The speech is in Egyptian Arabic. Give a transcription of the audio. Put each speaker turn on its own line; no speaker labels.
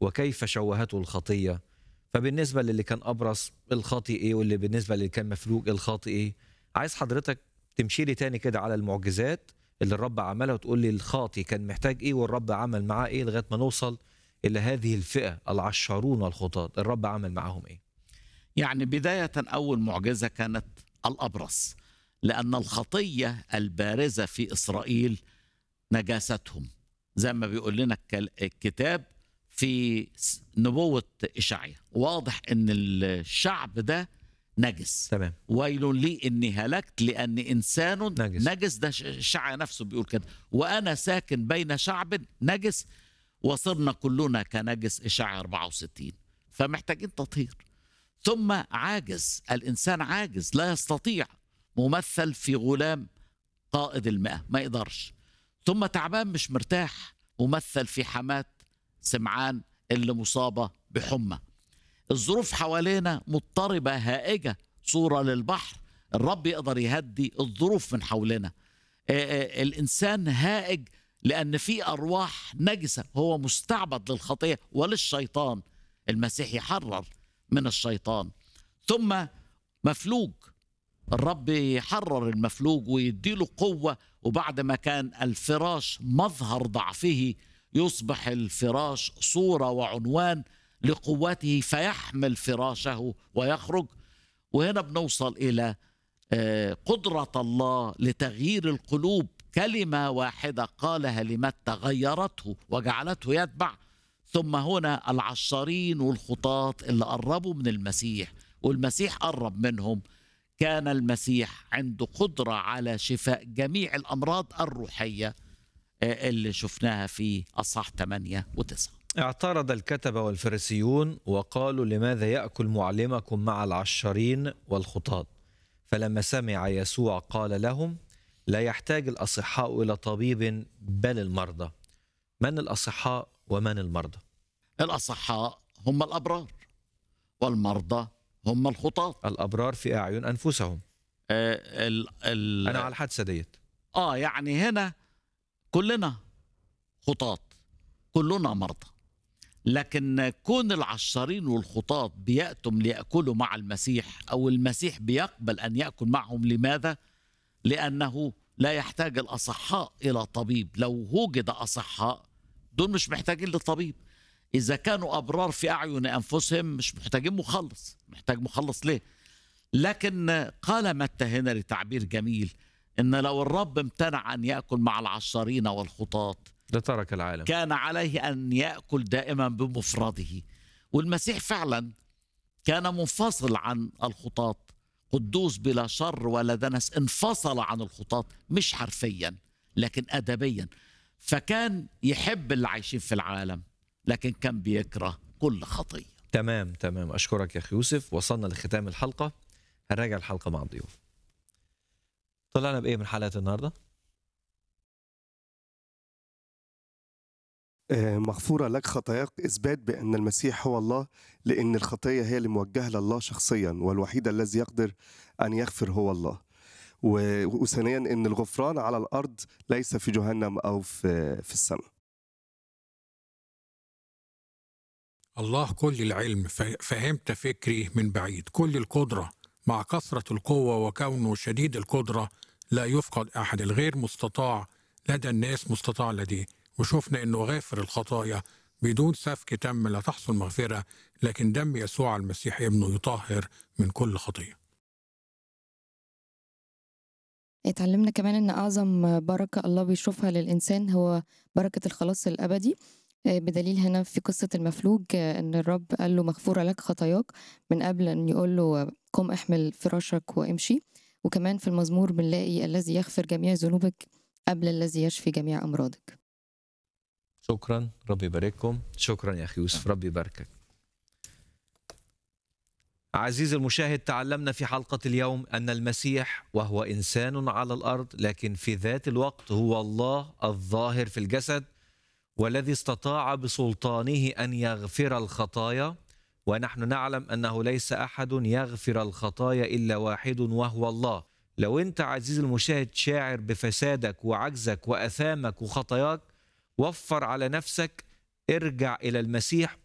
وكيف شوهته الخطيه فبالنسبه للي كان ابرص الخاطئ ايه واللي بالنسبه للي كان مفلوج الخاطئ ايه عايز حضرتك تمشي لي تاني كده على المعجزات اللي الرب عملها وتقول لي الخاطئ كان محتاج ايه والرب عمل معاه ايه لغايه ما نوصل الى هذه الفئه العشارون والخطاة الرب عمل معاهم ايه
يعني بداية أول معجزة كانت الأبرص لأن الخطية البارزة في إسرائيل نجاستهم زي ما بيقول لنا الكل- الكتاب في س- نبوة إشعيا واضح أن الشعب ده نجس
تمام
ويل لي اني هلكت لاني انسان
نجس.
نجس, نجس ده ش- الشعر نفسه بيقول كده وانا ساكن بين شعب نجس وصرنا كلنا كنجس اشعيا 64 فمحتاجين تطهير ثم عاجز الانسان عاجز لا يستطيع ممثل في غلام قائد المئة ما يقدرش ثم تعبان مش مرتاح ممثل في حماة سمعان اللي مصابة بحمى الظروف حوالينا مضطربة هائجة صورة للبحر الرب يقدر يهدي الظروف من حولنا آه، آه، الإنسان هائج لأن في أرواح نجسة هو مستعبد للخطية وللشيطان المسيح يحرر من الشيطان ثم مفلوج الرب يحرر المفلوج ويديله قوة وبعد ما كان الفراش مظهر ضعفه يصبح الفراش صورة وعنوان لقوته فيحمل فراشه ويخرج وهنا بنوصل إلى آه، قدرة الله لتغيير القلوب كلمة واحدة قالها لمتى غيرته وجعلته يتبع ثم هنا العشارين والخطاة اللي قربوا من المسيح والمسيح قرب منهم كان المسيح عنده قدرة على شفاء جميع الأمراض الروحية آه، اللي شفناها في أصحاح 8 و9
اعترض الكتبة والفريسيون وقالوا لماذا يأكل معلمكم مع العشارين والخطاة فلما سمع يسوع قال لهم لا يحتاج الأصحاء إلى طبيب بل المرضى من الأصحاء ومن المرضى
الأصحاء هم الأبرار والمرضى هم الخطاة
الأبرار في أعين أنفسهم
آه، ال ال
أنا على الحادثة ديت
اه يعني هنا كلنا خطاة كلنا مرضى لكن كون العشارين والخطاة بيأتم ليأكلوا مع المسيح أو المسيح بيقبل أن يأكل معهم لماذا؟ لأنه لا يحتاج الأصحاء إلى طبيب لو وجد أصحاء دول مش محتاجين لطبيب إذا كانوا أبرار في أعين أنفسهم مش محتاجين مخلص محتاج مخلص ليه؟ لكن قال متى هنا لتعبير جميل ان لو الرب امتنع ان ياكل مع العشارين والخطاة
لترك العالم
كان عليه ان ياكل دائما بمفرده والمسيح فعلا كان منفصل عن الخطاة قدوس بلا شر ولا دنس انفصل عن الخطاة مش حرفيا لكن ادبيا فكان يحب اللي عايشين في العالم لكن كان بيكره كل خطيه
تمام تمام أشكرك يا أخي يوسف وصلنا لختام الحلقة هنراجع الحلقة مع الضيوف طلعنا بإيه من حلقة النهاردة؟
آه، مغفورة لك خطاياك إثبات بأن المسيح هو الله لأن الخطية هي اللي موجهة لله شخصيا والوحيد الذي يقدر أن يغفر هو الله و- وثانيا أن الغفران على الأرض ليس في جهنم أو في, في السماء
الله كل العلم ف- فهمت فكري من بعيد كل القدرة مع كثرة القوة وكونه شديد القدرة لا يفقد أحد الغير مستطاع لدى الناس مستطاع لديه وشفنا أنه غافر الخطايا بدون سفك دم لا تحصل مغفرة لكن دم يسوع المسيح ابنه يطهر من كل خطية
اتعلمنا كمان ان اعظم بركه الله بيشوفها للانسان هو بركه الخلاص الابدي آه، بدليل هنا في قصه المفلوج آه، ان الرب قال له مغفوره لك خطاياك من قبل ان يقول له آه، قم احمل فراشك وامشي وكمان في المزمور بنلاقي الذي يغفر جميع ذنوبك قبل الذي يشفي جميع امراضك
شكرا ربي يبارككم شكرا يا أخي يوسف ربي يباركك عزيزي المشاهد تعلمنا في حلقة اليوم أن المسيح وهو إنسان على الأرض لكن في ذات الوقت هو الله الظاهر في الجسد والذي استطاع بسلطانه أن يغفر الخطايا ونحن نعلم أنه ليس أحد يغفر الخطايا إلا واحد وهو الله لو أنت عزيزي المشاهد شاعر بفسادك وعجزك وأثامك وخطاياك وفر على نفسك ارجع إلى المسيح